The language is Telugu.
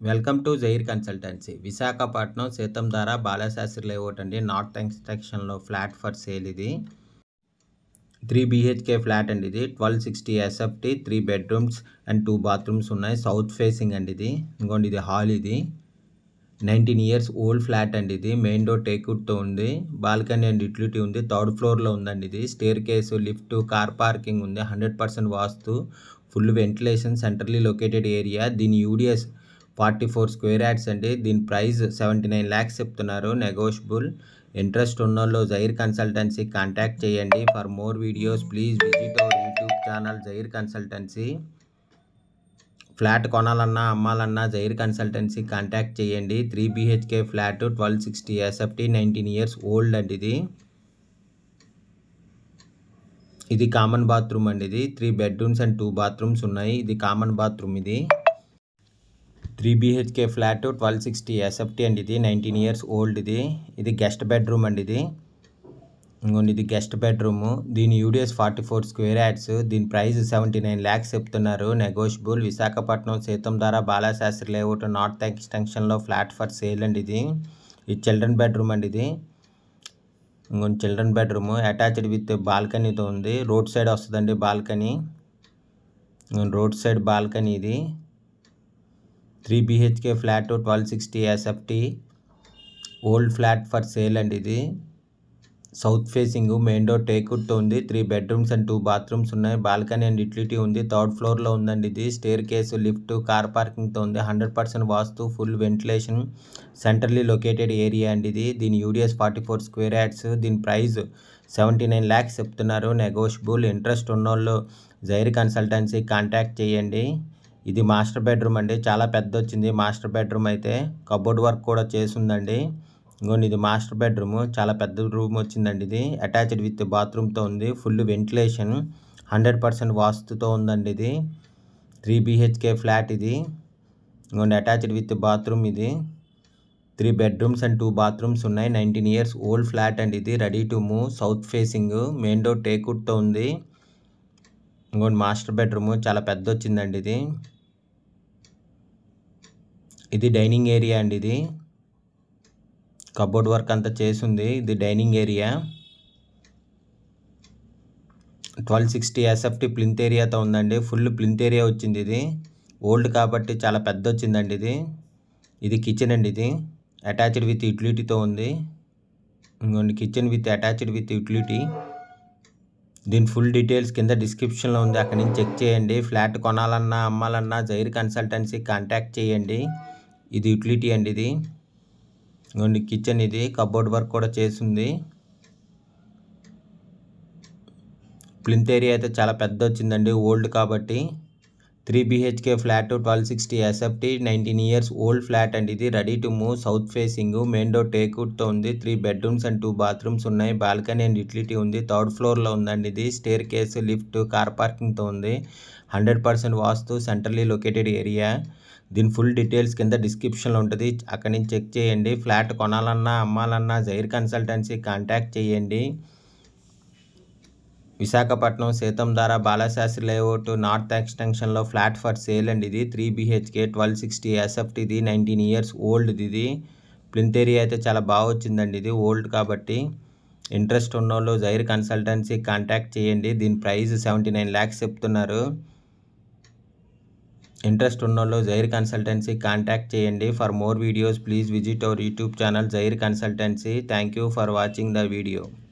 welcome to Jair consultancy Visakhapatnam Seethammadhara Balasastri layout అండి నార్త్ ఎక్స్టెక్షన్లో ఫ్లాట్ ఫర్ సేల్ ఇది త్రీ బీహెచ్కే ఫ్లాట్ అండి ఇది twelve sixty SFT three bedrooms and two bathrooms ఉన్నాయి సౌత్ ఫేసింగ్ అండి ఇది ఇంకోండి ఇది హాల్ ఇది నైన్టీన్ ఇయర్స్ ఓల్డ్ ఫ్లాట్ అండి ఇది మెయిన్ డోర్ టేక్వుడ్తో ఉంది బాల్కనీ అండ్ యూటిలిటీ ఉంది థర్డ్ ఫ్లోర్లో ఉందండి ఇది staircase lift car parking ఉంది hundred percent vastu full ventilation centrally located area దీని UDS forty four square yards అండి దీని ప్రైస్ సెవెంటీ నైన్ ల్యాక్స్ చెప్తున్నారు నెగోషియబుల్ ఇంట్రెస్ట్ ఉన్నోళ్ళు జైర్ కన్సల్టెన్సీ కాంటాక్ట్ చేయండి for more videos please visit our YouTube channel Jair consultancy flat కొనాలన్నా అమ్మాలన్నా జైర్ కన్సల్టెన్సీ కాంటాక్ట్ చేయండి three BHK flat twelve sixty SFT nineteen years old అండి ఇది ఇది కామన్ బాత్రూమ్ అండి ఇది three bedrooms and two bathrooms ఉన్నాయి ఇది కామన్ బాత్రూమ్ ఇది three BHK flat twelve sixty SFT అండి ఇది నైన్టీన్ ఇయర్స్ ఓల్డ్ ఇది ఇది గెస్ట్ బెడ్రూమ్ అండి ఇది ఇంకోండి ఇది గెస్ట్ బెడ్రూమ్ దీని UDS forty four square yards దీని ప్రైస్ సెవెంటీ నైన్ ల్యాక్స్ చెప్తున్నారు negotiable Visakhapatnam Seethammadhara Balasastri layout north ఎక్స్టెన్షన్లో ఫ్లాట్ ఫర్ సేల్ అండి ఇది ఇది చిల్డ్రన్ బెడ్రూమ్ అండి ఇది ఇంకొంచెం చిల్డ్రన్ బెడ్రూమ్ అటాచ్డ్ విత్ బాల్కనీతో ఉంది రోడ్ సైడ్ వస్తుందండి బాల్కనీ రోడ్ సైడ్ బాల్కనీ ఇది three BHK flat twelve sixty SFT old flat for sale అండి ఇది సౌత్ ఫేసింగ్ మెయిన్ డోర్ టేక్వుడ్తో ఉంది three bedrooms and two bathrooms ఉన్నాయి బాల్కనీ అండ్ యూటిలిటీ ఉంది థర్డ్ ఫ్లోర్లో ఉందండి ఇది స్టేర్ కేసు లిఫ్ట్ కార్ పార్కింగ్తో ఉంది hundred percent vastu full ventilation centrally located area అండి ఇది దీని UDS forty four square yards దీని ప్రైస్ సెవెంటీ నైన్ ల్యాక్స్ చెప్తున్నారు నెగోషియబుల్ ఇంట్రెస్ట్ ఉన్నోళ్ళు జైర్ కన్సల్టెన్సీ కాంటాక్ట్ చేయండి ఇది మాస్టర్ బెడ్రూమ్ అండి చాలా పెద్ద వచ్చింది మాస్టర్ బెడ్రూమ్ అయితే కబోర్డ్ వర్క్ కూడా చేసిందండి ఇంకోండి ఇది మాస్టర్ బెడ్రూమ్ చాలా పెద్ద రూమ్ వచ్చిందండి ఇది అటాచ్డ్ విత్ బాత్రూమ్తో ఉంది ఫుల్ వెంటిలేషన్ హండ్రెడ్ పర్సెంట్ వాస్తుతో ఉందండి ఇది త్రీ బీహెచ్కే ఫ్లాట్ ఇది ఇంకోండి అటాచ్డ్ విత్ బాత్రూమ్ ఇది three bedrooms and two bathrooms ఉన్నాయి నైన్టీన్ ఇయర్స్ ఓల్డ్ ఫ్లాట్ అండి ఇది ready to move south facing main door టేక్వుడ్తో ఉంది ఇంకోటి మాస్టర్ బెడ్రూమ్ చాలా పెద్ద వచ్చిందండి ఇది ఇది డైనింగ్ ఏరియా అండి ఇది కబోర్డ్ వర్క్ అంతా చేసింది ఇది dining area twelve sixty SFT plinth ఏరియాతో ఉందండి ఫుల్ ప్లింత్ ఏరియా వచ్చింది ఇది ఓల్డ్ కాబట్టి చాలా పెద్ద వచ్చిందండి ఇది ఇది కిచెన్ అండి ఇది అటాచ్డ్ విత్ యూటిలిటీతో ఉంది ఇంకోండి kitchen with attached with utility దీని ఫుల్ డీటెయిల్స్ కింద డిస్క్రిప్షన్లో ఉంది అక్కడి నుంచి చెక్ చేయండి ఫ్లాట్ కొనాలన్నా అమ్మాలన్నా జైర్ కన్సల్టెన్సీ కాంటాక్ట్ చేయండి ఇది యూటిలిటీ అండి ఇది ఇంకోండి కిచెన్ ఇది కబోర్డ్ వర్క్ కూడా చేసింది ప్లింత్ ఏరియా అయితే చాలా పెద్ద వచ్చిందండి ఓల్డ్ కాబట్టి three BHK flat twelve sixty SFT nineteen years old flat అండి ఇది ready to move south facing main door టేక్వుడ్తో ఉంది three bedrooms and two bathrooms ఉన్నాయి బాల్కనీ అండ్ యూటిలిటీ ఉంది థర్డ్ ఫ్లోర్లో ఉందండి ఇది స్టేర్ కేసు లిఫ్ట్ కార్ పార్కింగ్తో ఉంది hundred percent vastu centrally located area దీని ఫుల్ డీటెయిల్స్ కింద డిస్క్రిప్షన్లో ఉంటుంది అక్కడి నుంచి చెక్ చేయండి ఫ్లాట్ కొనాలన్నా అమ్మాలన్నా జైర్ కన్సల్టెన్సీ కాంటాక్ట్ చేయండి విశాఖపట్నం సీతంధార బాలశాస్త్రి లేఅవుట్ నార్త్ ఎక్స్టెన్షన్లో ఫ్లాట్ ఫర్ సేల్ అండి ఇది three BHK twelve sixty SFT ఇది నైన్టీన్ ఇయర్స్ ఓల్డ్ ఇది ప్లింత్ ఏరియా అయితే చాలా బాగా వచ్చిందండి ఇది ఓల్డ్ కాబట్టి ఇంట్రెస్ట్ ఉన్నోళ్ళు జైర్ కన్సల్టెన్సీ కాంటాక్ట్ చేయండి దీని ప్రైస్ సెవెంటీ నైన్ ల్యాక్స్ చెప్తున్నారు ఇంట్రెస్ట్ ఉన్నోళ్ళు జైర్ కన్సల్టెన్సీ కాంటాక్ట్ చేయండి for more videos please visit our YouTube channel Jair consultancy thank you for watching the video